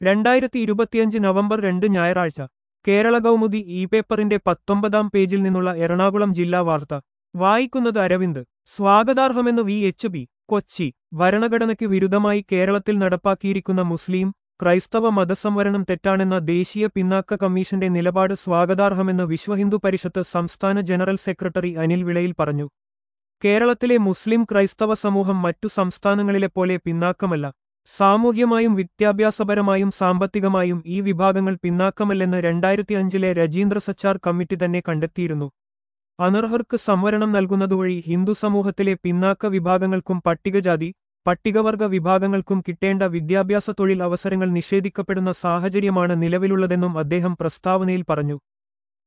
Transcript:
രണ്ടായിരത്തി ഇരുപത്തിയഞ്ച് നവംബർ രണ്ട് ഞായറാഴ്ച കേരള കൗമുദി ഇ പേപ്പറിന്റെ പത്തൊമ്പതാം പേജിൽ നിന്നുള്ള എറണാകുളം ജില്ലാ വാർത്ത വായിക്കുന്നത് അരവിന്ദ് സ്വാഗതാർഹമെന്ന് വി എച്ച് പി കൊച്ചി ഭരണഘടനയ്ക്ക് വിരുദ്ധമായി കേരളത്തിൽ നടപ്പാക്കിയിരിക്കുന്ന മുസ്ലിം ക്രൈസ്തവ മതസംവരണം തെറ്റാണെന്ന ദേശീയ പിന്നാക്ക കമ്മീഷന്റെ നിലപാട് സ്വാഗതാർഹമെന്ന് വിശ്വഹിന്ദു പരിഷത്ത് സംസ്ഥാന ജനറൽ സെക്രട്ടറി അനിൽ വിളയിൽ പറഞ്ഞു കേരളത്തിലെ മുസ്ലിം ക്രൈസ്തവ സമൂഹം മറ്റു സംസ്ഥാനങ്ങളിലെപ്പോലെ പിന്നാക്കമല്ല സാമൂഹ്യമായും വിദ്യാഭ്യാസപരമായും സാമ്പത്തികമായും ഈ വിഭാഗങ്ങൾ പിന്നാക്കമല്ലെന്ന് രണ്ടായിരത്തി അഞ്ചിലെ രജീന്ദ്ര സച്ചാർ കമ്മിറ്റി തന്നെ കണ്ടെത്തിയിരുന്നു അനർഹർക്ക് സംവരണം നൽകുന്നതുവഴി ഹിന്ദു സമൂഹത്തിലെ പിന്നാക്ക വിഭാഗങ്ങൾക്കും പട്ടികജാതി പട്ടികവർഗ വിഭാഗങ്ങൾക്കും കിട്ടേണ്ട വിദ്യാഭ്യാസ തൊഴിൽ അവസരങ്ങൾ നിഷേധിക്കപ്പെടുന്ന സാഹചര്യമാണ് നിലവിലുള്ളതെന്നും അദ്ദേഹം പ്രസ്താവനയിൽ പറഞ്ഞു